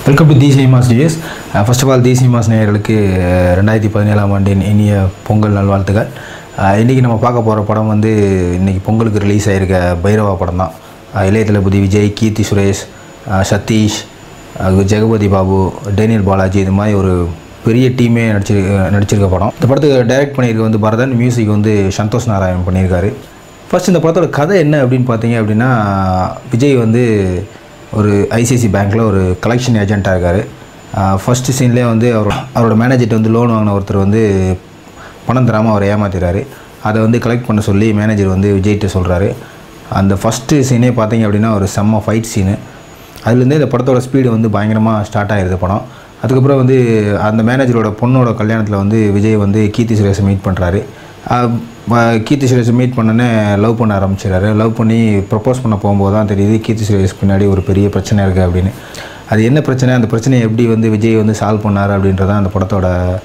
welcome to the cinemas news first of all the cinemas நேயர்களுக்கு ah, ரெண்டாயிரத்தி பதினேழாம் ஆண்டின் இனிய பொங்கல் நல்வாழ்த்துக்கள் அஹ், இன்னைக்கு நம்ம பார்க்க போகிற படம் வந்து இன்னைக்கு பொங்கலுக்கு ரிலீஸ் ஆகிருக்க பைரவா படம் தான் அஹ், இளைய தளபதி விஜய் கீர்த்தி சுரேஷ் அஹ், சதீஷ் அஹ், ஜெகபதி பாபு டேனியல் பாலாஜி இது மாதிரி ஒரு பெரிய டீமே நடிச்சு நடிச்சிருக்க படம் இந்த படத்துக்கு டைரக்ட் பண்ணியிருக்க வந்து பரதன் மியூசிக் வந்து சந்தோஷ் நாராயணன் பண்ணியிருக்காரு ஃபர்ஸ்ட் இந்த படத்தோட கதை என்ன அப்படின்னு பார்த்தீங்க அப்படின்னா விஜய் வந்து ஒரு ஐசிஐசி பேங்க்கில் ஒரு கலெக்ஷன் ஏஜெண்ட்டாக இருக்கார் ஃபஸ்ட்டு சீன்லேயே வந்து அவர் அவரோட மேனேஜர்கிட்ட வந்து லோன் வாங்கின ஒருத்தர் வந்து பணம் தராமல் அவரை ஏமாத்திடுறாரு அதை வந்து கலெக்ட் பண்ண சொல்லி மேனேஜர் வந்து விஜய்கிட்ட சொல்கிறாரு அந்த ஃபஸ்ட்டு சீனே பார்த்தீங்க அப்படின்னா ஒரு செம்ம ஃபைட் சீனு அதுலேருந்தே இந்த படத்தோட ஸ்பீடு வந்து பயங்கரமாக ஸ்டார்ட் ஆகிருது படம் அதுக்கப்புறம் வந்து அந்த மேனேஜரோட பொண்ணோட கல்யாணத்தில் வந்து விஜய் வந்து கீர்த்தி சுரேஷை மீட் பண்ணுறாரு கீர்த்தி சுரேஷை மீட் பண்ணோன்னே லவ் பண்ண ஆரம்பிச்சிடுறாரு லவ் பண்ணி ப்ரப்போஸ் பண்ண போகும்போது தான் தெரியுது கீர்த்தி சுரேஷ் பின்னாடி ஒரு பெரிய பிரச்சனை இருக்குது அப்படின்னு அது என்ன பிரச்சனை அந்த பிரச்சனையை எப்படி வந்து விஜய் வந்து சால்வ் பண்ணார் அப்படின்றதான் அந்த படத்தோட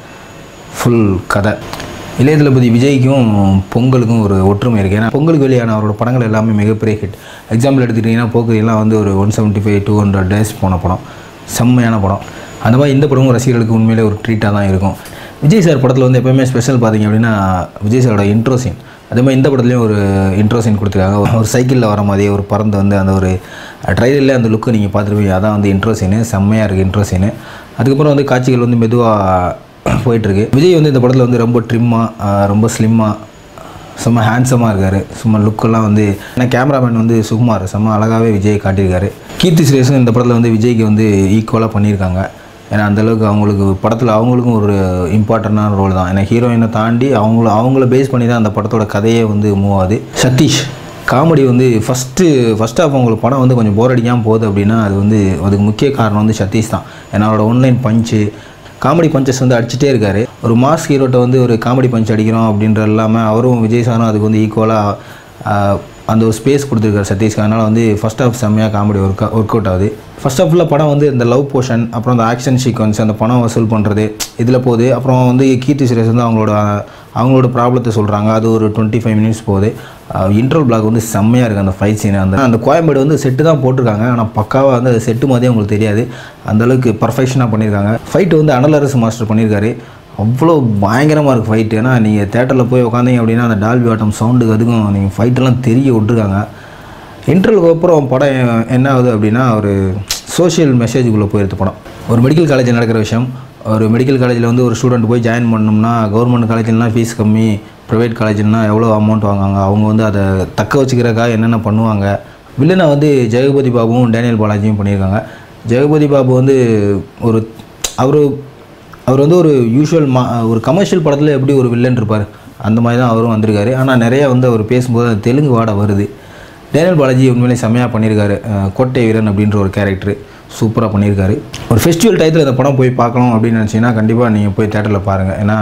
ஃபுல் கதை இளைய தளபதி விஜய்க்கும் பொங்கலுக்கும் ஒரு ஒற்றுமை இருக்குது ஏன்னா பொங்கலுக்கு வெளியான அவரோட படங்கள் எல்லாமே மிகப்பெரிய ஹிட் எக்ஸாம்பிள் எடுத்துக்கிட்டிங்கன்னா போக்குரியெல்லாம் வந்து ஒரு one seventy five two hundred days போன படம் செம்மையான படம் அந்த மாதிரி இந்த படமும் ரசிகர்களுக்கு உண்மையிலே ஒரு ட்ரீட்டாக தான் இருக்கும் விஜய் சார் படத்தில் வந்து எப்போயுமே ஸ்பெஷல் பார்த்தீங்க அப்படின்னா விஜய் சாரோட இன்ட்ரோ சீன் அதே மாதிரி இந்த படத்துலையும் ஒரு இன்ட்ரோ சீன் கொடுத்துருக்காங்க ஒரு- ஒரு சைக்கிளில் வர மாதிரியே ஒரு பறந்து வந்து அந்த ஒரு ட்ரைலரில் அந்த லுக்கை நீங்கள் பார்த்துருப்பீங்க அதான் வந்து இன்ட்ரோ சீனு செம்மையாக இருக்குது இன்ட்ரோ சீனு அதுக்கப்புறம் வந்து காட்சிகள் வந்து மெதுவாக போயிட்டுருக்கு விஜய் வந்து இந்த படத்தில் வந்து ரொம்ப ட்ரிம்மாக ரொம்ப ஸ்லிம்மாக செம்ம ஹேண்ட்ஸமாக இருக்கார் சும்மா லுக்கெல்லாம் வந்து ஏன்னா கேமராமேன் வந்து சுகுமார் செம்ம அழகாகவே விஜய் காட்டியிருக்காரு கீர்த்தி சுரேஷும் இந்த படத்தில் வந்து விஜய்க்கு வந்து ஈக்குவலாக பண்ணியிருக்காங்க ஏன்னா அந்தளவுக்கு அவங்களுக்கு படத்தில் அவங்களுக்கும் ஒரு இம்பார்ட்டண்டான ரோல் தான் ஏன்னா ஹீரோயினை தாண்டி அவங்கள அவங்கள பேஸ் பண்ணி தான் அந்த படத்தோட கதையே வந்து மூவ் ஆகுது சதீஷ் காமெடி வந்து ஃபஸ்ட்டு ஃபஸ்ட் ஆஃப் அவங்களுக்கு படம் வந்து கொஞ்சம் போர் அடிக்காமல் போகுது அப்படின்னா அது வந்து அதுக்கு முக்கிய காரணம் வந்து சதீஷ் தான் ஏன்னா அவரோட ஒன்லைன் பஞ்சு காமெடி பஞ்சஸ் வந்து அடிச்சுட்டே இருக்காரு ஒரு மாஸ் ஹீரோட்ட வந்து ஒரு காமெடி பஞ்ச் அடிக்கிறோம் அப்படின்ற இல்லாமல் அவரும் விஜய் சாரும் அதுக்கு வந்து ஈக்குவலாக அந்த ஒரு ஸ்பேஸ் கொடுத்துருக்காரு சதீஷ்க்கு அதனால் வந்து ஃபஸ்ட் ஆஃப் செம்மையாக காமெடி ஒர்க் ஒர்க் அவுட் ஆகுது ஃபர்ஸ்ட் ஆஃப் ஃபுல்லாக படம் வந்து இந்த லவ் போர்ஷன் அப்புறம் அந்த ஆக்ஷன் சீக்வன்ஸ் அந்த பணம் வசூல் பண்ணுறது இதில் போகுது அப்புறம் வந்து கீர்த்தி சுரேஷ் வந்து அவங்களோட அவங்களோட ப்ராப்ளத்தை சொல்கிறாங்க அது ஒரு டுவெண்ட்டி ஃபைவ் மினிட்ஸ் போகுது இன்ட்ரோல் பிளாக் வந்து செம்மையாக இருக்குது அந்த ஃபைட் சீன் அந்த அந்த கோயம்பேடு வந்து செட்டு தான் போட்டிருக்காங்க ஆனால் பக்காவாக வந்து அது செட்டு மாதிரியே உங்களுக்கு தெரியாது அந்தளவுக்கு பர்ஃபெக்ஷனாக பண்ணியிருக்காங்க ஃபைட்டு வந்து அனலரசு மாஸ்டர் பண்ணியிருக்காரு அவ்வளோ பயங்கரமாக இருக்குது ஃபைட்டு ஏன்னா நீங்கள் தேட்டரில் போய் உட்காந்தீங்க அப்படின்னா அந்த டால்பி ஆட்டம் சவுண்டுக்கு அதுக்கும் நீங்கள் ஃபைட்டெல்லாம் தெரிய விட்டுருக்காங்க இன்டர்வலுக்கு அப்புறம் படம் எ- என்ன ஆகுது அப்படின்னா ஒரு சோஷியல் மெசேஜுக்குள்ளே போயிருது படம் ஒரு மெடிக்கல் காலேஜில் நடக்கிற விஷயம் ஒரு மெடிக்கல் காலேஜில் வந்து ஒரு ஸ்டூடெண்ட் போய் ஜாயின் பண்ணோம்னா கவர்மெண்ட் காலேஜ்லாம் ஃபீஸ் கம்மி ப்ரைவேட் காலேஜ்னா எவ்வளோ அமௌண்ட் வாங்குவாங்க அவங்க வந்து அதை தக்க வச்சுக்கிறக்காக என்னென்ன பண்ணுவாங்க வில்லனை வந்து ஜெகபதி பாபுவும் டேனியல் பாலாஜியும் பண்ணியிருக்காங்க ஜெகபதி பாபு வந்து ஒரு அவர் அவர் வந்து ஒரு யூஷுவல் மா ஒரு கமர்ஷியல் படத்தில் எப்படி ஒரு வில்லன் இருப்பார் அந்த மாதிரி தான் அவரும் வந்திருக்காரு ஆனால் நிறைய வந்து அவர் பேசும்போது அந்த தெலுங்கு வாடை வருது டேனியல் பாலாஜி உண்மையிலே செம்மையாக பண்ணியிருக்காரு அஹ் கோட்டை வீரன் அப்படின்ற ஒரு கேரக்டர் சூப்பராக பண்ணியிருக்காரு ஒரு ஃபெஸ்டிவல் டயத்தில் இந்த படம் போய் பார்க்கணும் அப்படின்னு நினச்சிங்கன்னா கண்டிப்பாக நீங்கள் போய் தேட்டரில் பாருங்கள் ஏன்னா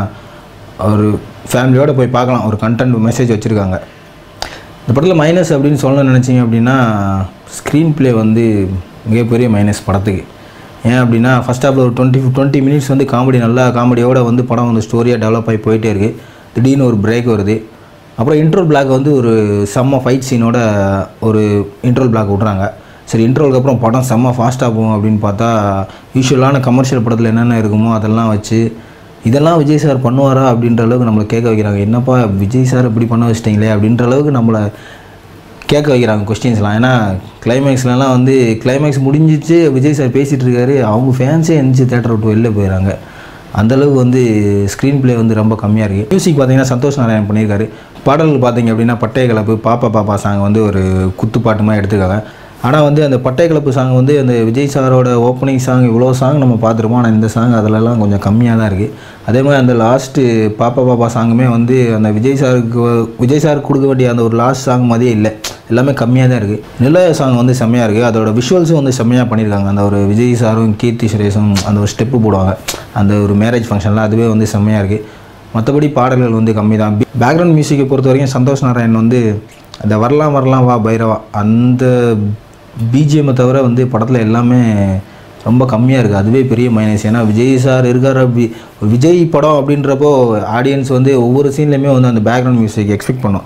ஒரு ஃபேமிலியோடு போய் பார்க்கலாம் ஒரு கண்டென்ட் மெசேஜ் வச்சுருக்காங்க இந்த படத்தில் மைனஸ் அப்படின்னு சொல்ல நினச்சிங்க அப்படின்னா ஸ்க்ரீன் ப்ளே வந்து மிகப்பெரிய மைனஸ் படத்துக்கு ஏன் அப்படின்னா ஃபஸ்ட் ஹாஃபில் ஒரு டுவெண்ட்டி டுவெண்ட்டி மினிட்ஸ் வந்து காமெடி நல்லா காமெடியோட வந்து படம் வந்து ஸ்டோரியாக டெவலப் ஆகி போயிட்டே இருக்குது திடீர்னு ஒரு பிரேக் வருது அப்புறம் இன்ட்ரோல் பிளாக் வந்து ஒரு செம்ம ஃபைட் சீனோட ஒரு இன்ட்ரோல் பிளாக் விட்றாங்க சரி இன்ட்ரோலுக்கு அப்புறம் படம் செம்ம ஃபாஸ்ட்டாக போகும் அப்படின்னு பார்த்தா யூஸ்வலான கமர்ஷியல் படத்தில் என்னென்ன இருக்குமோ அதெல்லாம் வச்சு இதெல்லாம் விஜய் சார் பண்ணுவாரா அப்படின்ற அளவுக்கு நம்மளை கேட்க வைக்கிறாங்க என்னப்பா விஜய் சார் இப்படி பண்ண வச்சிட்டிங்களே அப்படின்ற அளவுக்கு நம்மளை கேட்க வைக்கிறாங்க கொஸ்டின்ஸ்லாம் ஏன்னா கிளைமேக்ஸ்லலாம் வந்து கிளைமேக்ஸ் முடிஞ்சிச்சு விஜய் சார் பேசிகிட்டு இருக்காரு அவங்க ஃபேன்ஸே எந்திரிச்சு தேட்டரை விட்டு வெளில போயிடறாங்க அந்தளவுக்கு வந்து ஸ்க்ரீன் ப்ளே வந்து ரொம்ப கம்மியாக இருக்குது மியூசிக் பார்த்தீங்கன்னா சந்தோஷ் நாராயணன் பண்ணியிருக்காரு பாடல்கள் பார்த்தீங்க அப்படின்னா பட்டய கலப்பு பாப்பா பாப்பா சாங் வந்து ஒரு குத்துப்பாட்டு மாதிரி எடுத்துருக்காங்க ஆனால் வந்து அந்த பட்டய கலப்பு சாங் வந்து அந்த விஜய் சாரோட ஓப்பனிங் சாங் இவ்வளோ சாங் நம்ம பார்த்துருப்போம் ஆனால் இந்த சாங் அதிலலாம் கொஞ்சம் கம்மியாக தான் இருக்குது அதே மாதிரி அந்த லாஸ்ட்டு பாப்பா பாப்பா சாங்குமே வந்து அந்த விஜய் சாருக்கு விஜய் சாருக்கு கொடுக்க வேண்டிய அந்த ஒரு லாஸ்ட் சாங் மாதிரியே இல்லை எல்லாமே கம்மியாக தான் இருக்குது நிலைய சாங் வந்து செம்மையாக இருக்குது அதோட விஷுவல்ஸும் வந்து செம்மையாக பண்ணியிருக்காங்க அந்த ஒரு விஜய் சாரும் கீர்த்தி சுரேஷும் அந்த ஒரு ஸ்டெப்பு போடுவாங்க அந்த ஒரு மேரேஜ் ஃபங்க்ஷனில் அதுவே வந்து செம்மையாக இருக்குது மற்றபடி பாடல்கள் வந்து கம்மி தான் பேக்ரவுண்ட் மியூசிக்கை பொறுத்த வரைக்கும் சந்தோஷ் நாராயண் வந்து அந்த வரலாம் வரலாம் வா பைரவா அந்த பிஜிஎம்மை தவிர வந்து படத்தில் எல்லாமே ரொம்ப கம்மியாக இருக்குது அதுவே பெரிய மைனஸ் ஏன்னா விஜய் சார் இருக்கார் அப்படி ஒரு விஜய் படம் அப்படின்றப்போ ஆடியன்ஸ் வந்து ஒவ்வொரு சீன்லேயுமே வந்து அந்த பேக்ரவுண்ட் மியூசிக் எக்ஸ்பெக்ட் பண்ணும்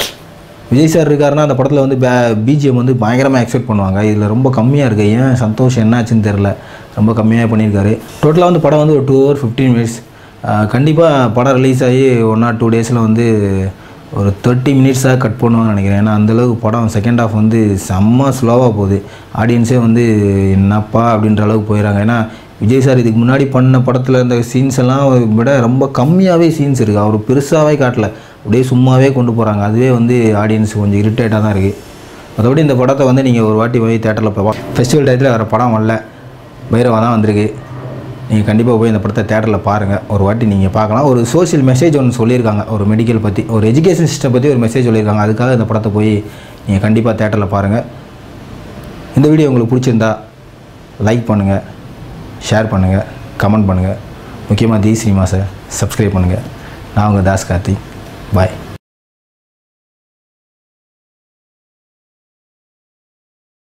விஜய் சார் இருக்காருன்னா அந்த படத்தில் வந்து பே பிஜிஎம் வந்து பயங்கரமாக எக்ஸ்பெக்ட் பண்ணுவாங்க இதில் ரொம்ப கம்மியாக இருக்குது ஏன் சந்தோஷ் என்னாச்சுன்னு தெரில ரொம்ப கம்மியாக பண்ணியிருக்காரு டோட்டலாக வந்து படம் வந்து ஒரு டூ ஹவர் ஃபிஃப்டீன் மினிட்ஸ் கண்டிப்பாக படம் ரிலீஸ் ஆகி ஒன் ஆர் டூ டேஸில் வந்து ஒரு தேர்ட்டி மினிட்ஸாக கட் பண்ணுவாங்கன்னு நினைக்கிறேன் ஏன்னா அந்தளவுக்கு படம் செகண்ட் ஹாஃப் வந்து செம்ம ஸ்லோவாக போகுது ஆடியன்ஸே வந்து என்னப்பா அப்படின்ற அளவுக்கு போயிடறாங்க ஏன்னா விஜய் சார் இதுக்கு முன்னாடி பண்ண படத்தில் இருந்த சீன்ஸ் எல்லாம் விட ரொம்ப கம்மியாகவே சீன்ஸ் இருக்குது அவர் பெருசாகவே காட்டல அப்படியே சும்மாவே கொண்டு போகிறாங்க அதுவே வந்து ஆடியன்ஸ் கொஞ்சம் இரிட்டேட்டாக தான் இருக்குது மற்றபடி இந்த படத்தை வந்து நீங்கள் ஒரு வாட்டி போய் தேட்டரில் போய் ஃபெஸ்டிவல் டயத்தில் வேறு படம் வரல பைரவா தான் வந்திருக்கு நீங்கள் கண்டிப்பாக போய் இந்த படத்தை தேட்டரில் பாருங்கள் ஒரு வாட்டி நீங்கள் பார்க்கலாம் ஒரு சோஷியல் மெசேஜ் ஒன்று சொல்லியிருக்காங்க ஒரு மெடிக்கல் பற்றி ஒரு எஜுகேஷன் சிஸ்டம் பற்றி ஒரு மெசேஜ் சொல்லியிருக்காங்க அதுக்காக இந்த படத்தை போய் நீங்கள் கண்டிப்பாக தேட்டரில் பாருங்கள் இந்த வீடியோ உங்களுக்கு பிடிச்சிருந்தா லைக் பண்ணுங்கள் ஷேர் பண்ணுங்கள் கமெண்ட் பண்ணுங்கள் முக்கியமாக தி சினிமாஸை சப்ஸ்கிரைப் பண்ணுங்கள் நான் உங்கள் தாஸ் கார்த்திக் பாய்